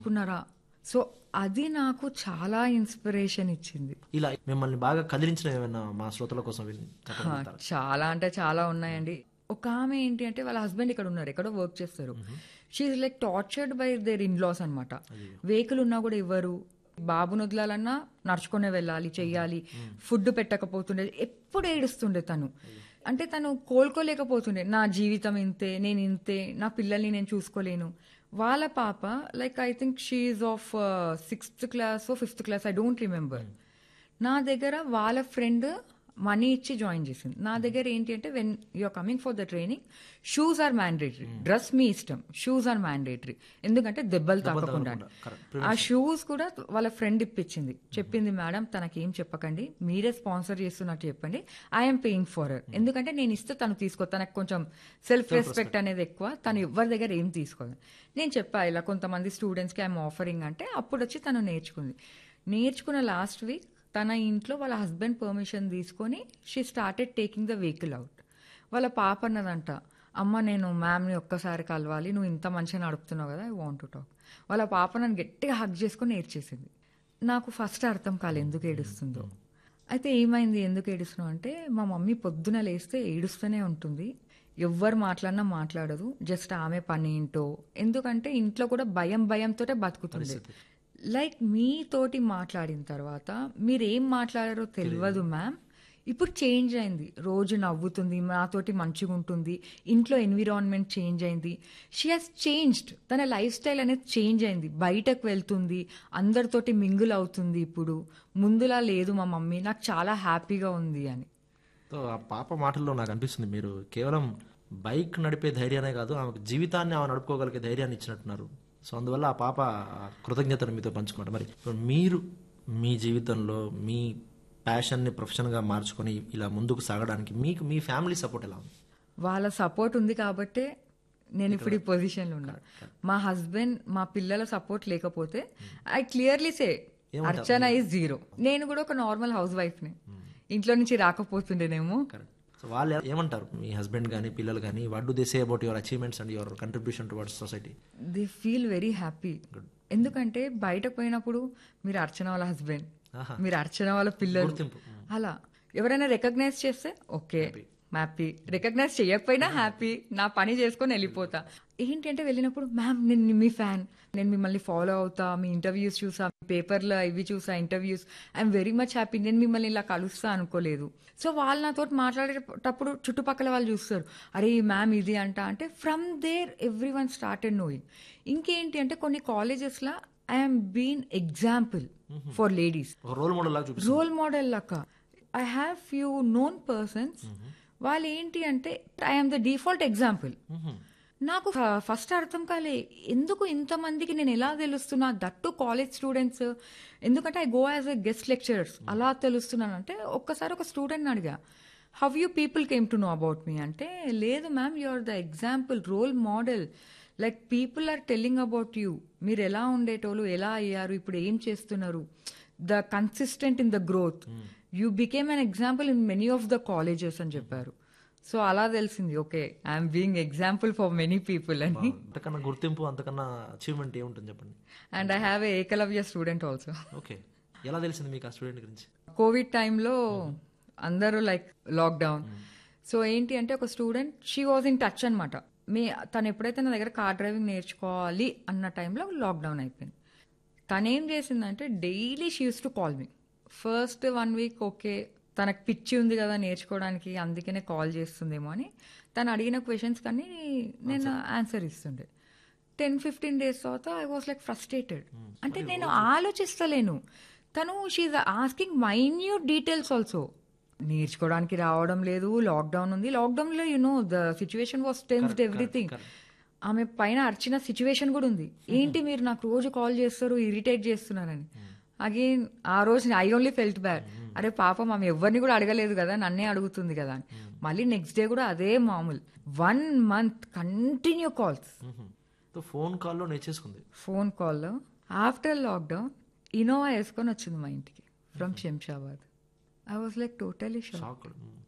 అనుకున్నారా సో అది నాకు చాలా ఇన్స్పిరేషన్ ఇచ్చింది ఇలా మిమ్మల్ని బాగా కదిలించిన ఏమైనా మా శ్రోతల కోసం విని చెప్పగలుగుతారా? చాలా అంటే చాలా ఉన్నాయండి ఒక ఆమె ఏంటి అంటే వాళ్ళ హస్బెండ్ ఇక్కడ ఉన్నారు ఎక్కడో వర్క్ చేస్తారు she's like tortured by their in laws అనమాట వెహికల్ ఉన్నా కూడా ఇవ్వరు బాబును వదలాలన్నా నడుచుకునే వెళ్ళాలి చెయ్యాలి ఫుడ్ పెట్టకపోతుండే ఎప్పుడు ఏడుస్తుండే తను అంటే తను కోలుకోలేకపోతుండే నా జీవితం ఇంతే నేను ఇంతే నా పిల్లల్ని నేను చూసుకోలేను వాళ్ళ పాప like I think she's of sixth class fifth class I don't remember నా దగ్గర వాళ్ళ ఫ్రెండ్ మనీ ఇచ్చి జాయిన్ చేసింది నా దగ్గర ఏంటి అంటే when you're coming for the training shoes are mandatory dress మీ ఇష్టం షూస్ ఆర్ మ్యాండేటరీ ఎందుకంటే దెబ్బలు తాకకుండా correct. ఆ షూస్ కూడా వాళ్ళ ఫ్రెండ్ ఇప్పించింది చెప్పింది మేడం తనకేం చెప్పకండి మీరే స్పాన్సర్ చేస్తున్నట్టు చెప్పండి ఐఎమ్ పేయింగ్ ఫర్ హర్ ఎందుకంటే నేను ఇస్తే తను తీసుకో తనకు కొంచెం సెల్ఫ్ రెస్పెక్ట్ అనేది ఎక్కువ తను ఎవరి దగ్గర ఏం తీసుకోదు నేను చెప్పా ఇలా కొంతమంది స్టూడెంట్స్కి ఐఎమ్ ఆఫరింగ్ అంటే అప్పుడు వచ్చి తను నేర్చుకుంది నేర్చుకున్న లాస్ట్ వీక్ తన ఇంట్లో వాళ్ళ హస్బెండ్ పర్మిషన్ తీసుకొని she started taking the vehicle out వాళ్ళ పాప అన్నదంట అమ్మ నేను మ్యామ్ని ఒక్కసారి కలవాలి నువ్వు ఇంత మంచిగా నడుపుతున్నావు కదా ఐ వాంట్ టు టాక్ వాళ్ళ పాప నన్ను గట్టిగా హక్ చేసుకొని ఏడ్చేసింది నాకు ఫస్ట్ అర్థం కాలేదు ఎందుకు ఏడుస్తుందో అయితే ఏమైంది ఎందుకు ఏడుస్తున్నావు అంటే మా మమ్మీ పొద్దున లేస్తే ఏడుస్తూనే ఉంటుంది ఎవ్వరు మాట్లాడినా మాట్లాడదు జస్ట్ ఆమె పని ఏంటో ఎందుకంటే ఇంట్లో కూడా భయం భయంతోటే బతుకుతుంది లైక్ మీతోటి మాట్లాడిన తర్వాత మీరు ఏం మాట్లాడారో తెలియదు మ్యామ్ ఇప్పుడు చేంజ్ అయింది రోజు నవ్వుతుంది నాతోటి మంచిగా ఉంటుంది ఇంట్లో ఎన్విరాన్మెంట్ చేంజ్ అయింది షీ హాస్ చేంజ్డ్ తన లైఫ్ స్టైల్ అనేది చేంజ్ అయింది బయటకు వెళ్తుంది అందరితోటి మింగుల్ అవుతుంది ఇప్పుడు ముందులా లేదు మా మమ్మీ నాకు చాలా హ్యాపీగా ఉంది అని సో ఆ పాప మాటల్లో నాకు అనిపిస్తుంది మీరు కేవలం బైక్ నడిపే ధైర్యానే కాదు ఆమెకు జీవితాన్ని ఆమె నడుపుకోగలిగే ధైర్యాన్ని ఇచ్చినట్టున్నారు సో అందువల్ల ఆ పాప ఆ కృతజ్ఞతను మీతో పంచుకుంటారు మరి ఇప్పుడు మీరు మీ జీవితంలో మీ ప్యాషన్ని ప్రొఫెషన్గా మార్చుకొని ఇలా ముందుకు సాగడానికి మీకు మీ ఫ్యామిలీ సపోర్ట్ ఎలా ఉంది వాళ్ళ సపోర్ట్ ఉంది కాబట్టే నేను ఇప్పుడు ఈ పొజిషన్లో ఉన్నా మా హస్బెండ్ మా పిల్లల సపోర్ట్ లేకపోతే I clearly say Archana is zero నేను కూడా ఒక నార్మల్ హౌస్ వైఫ్ని ఇంట్లో నుంచి రాకపోతుండేనేమో కరెక్ట్ సో వాళ్ళు ఏమంటారు మీ హస్బెండ్ కానీ పిల్లలు కానీ what do they say about your achievements and your contribution towards society they feel very happy ఎందుకంటే బయట పోయినప్పుడు మీరు అర్చన వాళ్ళ హస్బెండ్ ఆహా. మీరు అర్చన వాళ్ళ పిల్లలు గుర్తింపు. అలా ఎవరైనా రికగ్నైజ్ చేస్తే ఓకే హ్యాపీ రికగ్నైజ్ చేయకపోయినా హ్యాపీ నా పని చేసుకొని వెళ్ళిపోతా ఏంటి అంటే వెళ్ళినప్పుడు మ్యామ్ నేను మీ ఫ్యాన్ నేను మిమ్మల్ని ఫాలో అవుతా మీ ఇంటర్వ్యూస్ చూసా మీ పేపర్లో ఇవి చూసా interviews I'm very much happy నేను మిమ్మల్ని ఇలా కలుస్తా అనుకోలేదు సో వాళ్ళు నాతో మాట్లాడేటప్పుడు చుట్టుపక్కల వాళ్ళు చూస్తారు అరే ఈ మ్యామ్ ఇది అంట అంటే from there everyone started knowing ఇంకేంటి అంటే కొన్ని కాలేజెస్లో I'm been example for ladies ఒక రోల్ మోడల్ లాగా చూపిస్తుంది రోల్ మోడల్ లక్క I have few known persons వాళ్ళు ఏంటి అంటే ఐఎమ్ ద డిఫాల్ట్ ఎగ్జాంపుల్ నాకు ఫస్ట్ అర్థం కాలే ఎందుకు ఇంతమందికి నేను ఎలా తెలుస్తున్నా దట్టు కాలేజ్ స్టూడెంట్స్ ఎందుకంటే I go as a guest lecturers అలా తెలుస్తున్నాను అంటే ఒక్కసారి ఒక స్టూడెంట్ అడిగా how you people came to know about మీ అంటే లేదు ma'am you are the example role model like people are telling about you మీరు ఎలా ఉండేటోళ్ళు ఎలా అయ్యారు ఇప్పుడు ఏం చేస్తున్నారు the consistent in the growth you became an example in many of the colleges అని చెప్పారు సో అలా తెలిసింది okay I'm being example for many people అని అంతకన్నా గుర్తింపు అంతకన్నా అచీవ్మెంట్ ఏముంటుంది చెప్పండి and I have a Ekalavya student also okay ఎలా తెలిసింది మీకు ఆ స్టూడెంట్ గురించి కోవిడ్ టైంలో అందరూ లైక్ లాక్డౌన్ సో ఏంటి అంటే ఒక student she was in touch అనమాట మీ తను ఎప్పుడైతే నా దగ్గర కార్ డ్రైవింగ్ నేర్చుకోవాలి అన్న టైంలో లాక్డౌన్ అయిపోయింది తనేం చేసిందంటే daily she used to call me first one week okay తనకు పిచ్చి ఉంది కదా నేర్చుకోవడానికి అందుకనే కాల్ చేస్తుందేమో అని తను అడిగిన క్వశ్చన్స్ కానీ నేను ఆన్సర్ ఇస్తుండే టెన్ ఫిఫ్టీన్ డేస్ తర్వాత ఐ వాస్ లైక్ ఫ్రస్ట్రేటెడ్ అంటే నేను ఆలోచిస్తలేను తను she's asking minute details also నేర్చుకోవడానికి రావడం లేదు లాక్డౌన్ ఉంది లాక్డౌన్ లో you know the situation was tensed everything ఆమె పైన అర్చిన సిచ్యువేషన్ కూడా ఉంది ఏంటి మీరు నాకు రోజు కాల్ చేస్తారు ఇరిటేట్ చేస్తున్నారని అగైన్ ఆ రోజు ఐ ఓన్లీ ఫెల్ట్ బ్యాడ్ అరే పాపం ఆమె ఎవరిని కూడా అడగలేదు కదా నన్నే అడుగుతుంది కదా అని మళ్ళీ నెక్స్ట్ డే కూడా అదే మామూలు one month continue calls so phone కాల్లో నేర్చేసుకుంది ఫోన్ కాల్లో ఆఫ్టర్ లాక్డౌన్ ఇనోవా వేసుకొని వచ్చింది మా ఇంటికి ఫ్రమ్ Shamshabad I was like totally shock shock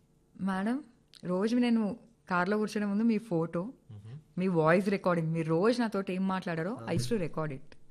madam రోజు నేను కార్లో కూర్చునే ముందు మీ ఫోటో మీ వాయిస్ రికార్డింగ్ మీరు రోజు నాతో ఏం మాట్లాడారో ఐస్ టు రికార్డ్ ఇట్